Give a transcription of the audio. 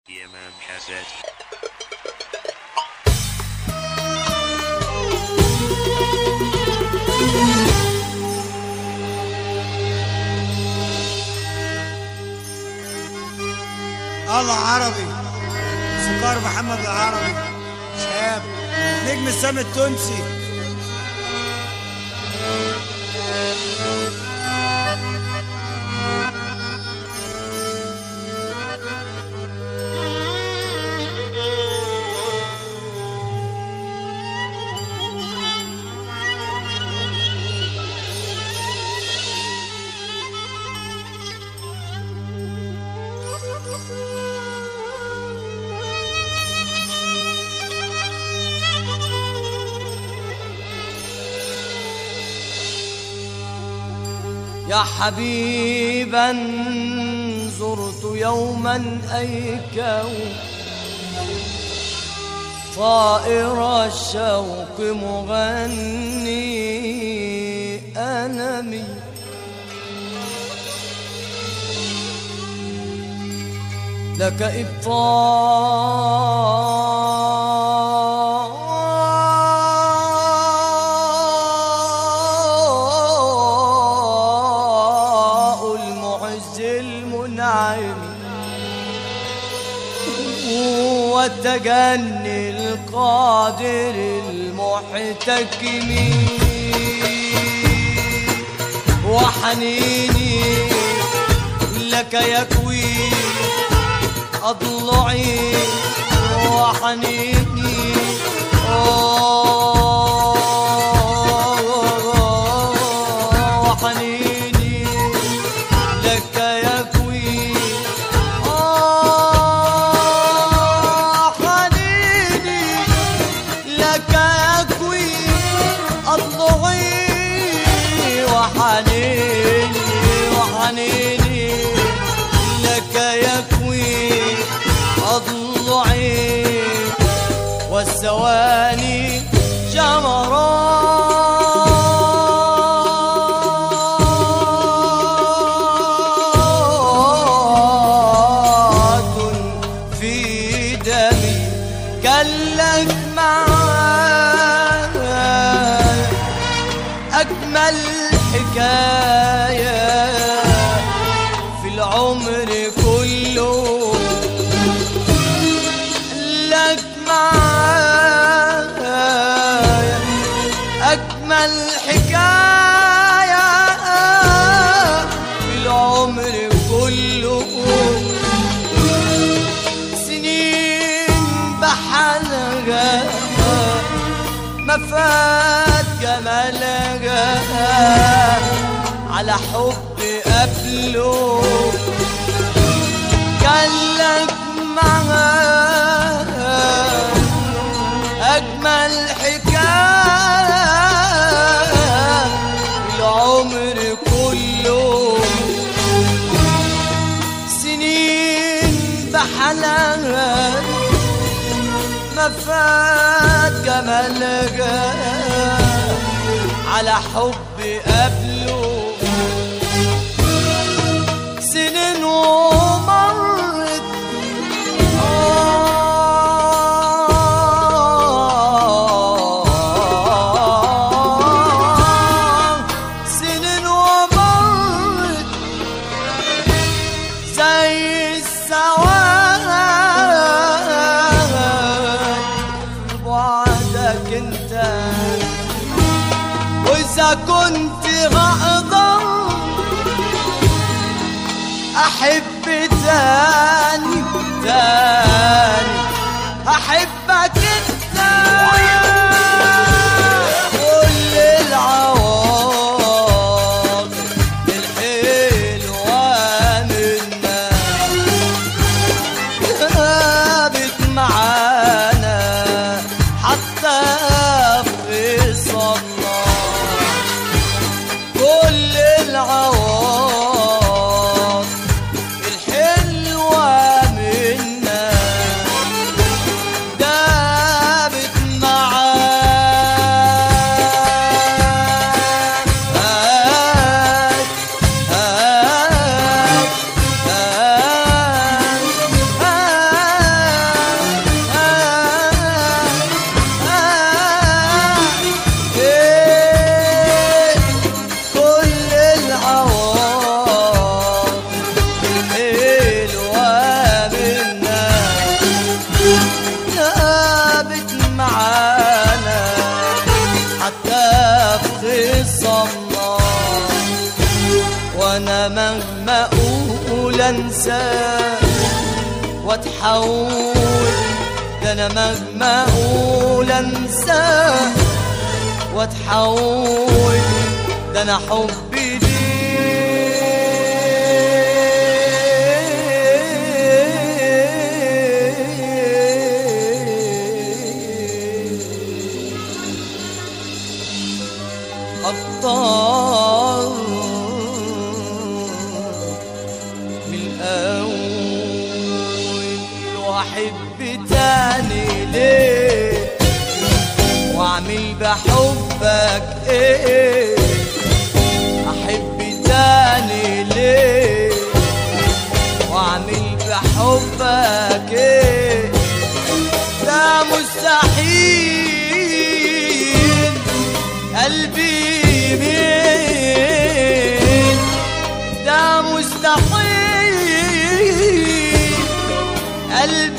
EMM cassette. الله عربي سكار محمد العربي شاب نجم السامي التونسي يا حبيبا زرت يوما أي كون طائر الشوق مغني ألمي لك إبطاء المعز المنعم والتجني القادر المحتكم وحنيني لك يكوي أضلعي وحنيني وحنيني لك يكوي حنيني لك يكوي أضلعي وحنيني وحنيني لك يكوي أضلعي والثواني جمرات في دمي كلك معايا أجمل حكاية في العمر كله لك معايا أجمل حكاية في العمر كله سنين بحلقة ما فات جمالها على حب قبله كان لك معاه أجمل حكاية العمر كله سنين بحلقها ما فات جمالها على حب قبله سنين ومرت آه سنين ومرت زي السواد بعدك انت واذا كنت هقدر احب تاني واتحول ده انا مهما اقول انساه واتحول ده انا حبي ليك أبطال من الأول وأحب تاني ليه وأعمل بحبك إيه أحب تاني ليه وأعمل بحبك إيه ده مستحيل قلبي يمين ده مستحيل قلبي